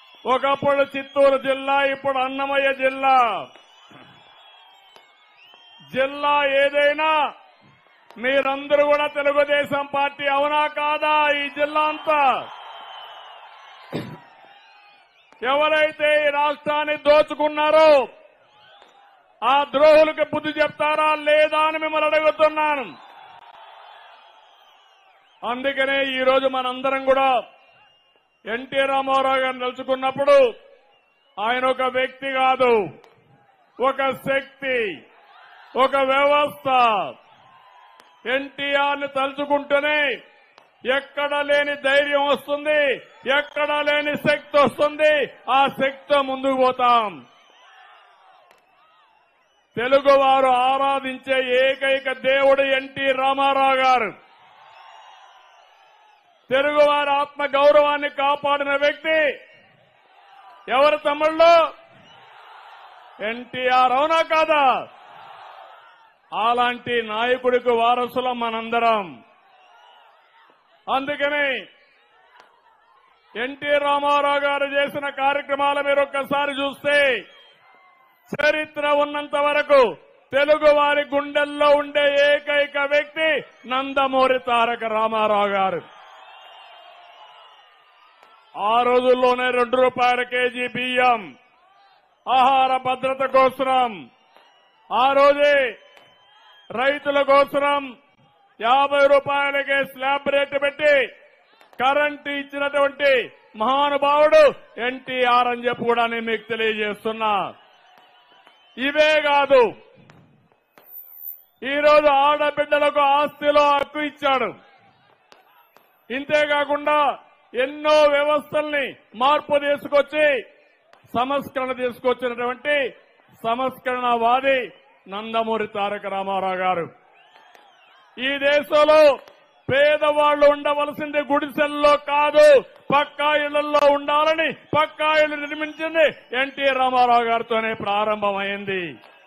ఒకప్పుడు చిత్తూరు జిల్లా ఇప్పుడు అన్నమయ్య జిల్లా జిల్లా ఏదైనా మీరందరూ కూడా తెలుగుదేశం పార్టీ అవునా కాదా ఈ జిల్లా అంతా ఎవరైతే ఈ రాష్ట్రాన్ని దోచుకున్నారో ఆ ద్రోహులకు బుద్ధి చెప్తారా లేదా అని మిమ్మల్ని అడుగుతున్నాను అందుకనే ఈ రోజు మనందరం కూడా ఎన్టీ రామారావు గారిని నిలుచుకున్నప్పుడు ఆయన ఒక వ్యక్తి కాదు ఒక శక్తి ఒక వ్యవస్థ ఎన్టీఆర్ ని తలుచుకుంటూనే ఎక్కడ లేని ధైర్యం వస్తుంది ఎక్కడ లేని శక్తి వస్తుంది ఆ శక్తితో ముందుకు పోతాం తెలుగువారు ఆరాధించే ఏకైక దేవుడు ఎన్టీ రామారావు గారు తెలుగువారి ఆత్మ గౌరవాన్ని కాపాడిన వ్యక్తి ఎవరు తమ్ముళ్ళు ఎన్టీఆర్ అవునా కాదా అలాంటి నాయకుడికి వారసులం మనందరం అందుకని ఎన్టీ రామారావు గారు చేసిన కార్యక్రమాలు మీరు ఒక్కసారి చూస్తే చరిత్ర ఉన్నంత వరకు తెలుగు వారి గుండెల్లో ఉండే ఏకైక వ్యక్తి నందమూరి తారక రామారావు గారు ఆ రోజుల్లోనే రెండు రూపాయల కేజీ బియ్యం ఆహార భద్రత కోసం ఆ రోజే రైతుల కోసం యాభై రూపాయలకే స్లాబ్ రేటు పెట్టి కరెంటు ఇచ్చినటువంటి మహానుభావుడు ఎన్టీఆర్ అని చెప్పి కూడా నేను మీకు తెలియజేస్తున్నా ఇవే కాదు ఈరోజు ఆడబిడ్డలకు ఆస్తిలో హక్కు ఇచ్చాడు ఇంతేకాకుండా ఎన్నో వ్యవస్థల్ని మార్పు తీసుకొచ్చి సంస్కరణ తీసుకొచ్చినటువంటి సంస్కరణవాది నందమూరి తారక రామారావు గారు ఈ దేశంలో పేదవాళ్లు ఉండవలసింది గుడిసెల్లో కాదు పక్కా ఇళ్లలో ఉండాలని పక్కా ఇళ్లు నిర్మించింది ఎన్టీ రామారావు గారితోనే ప్రారంభమైంది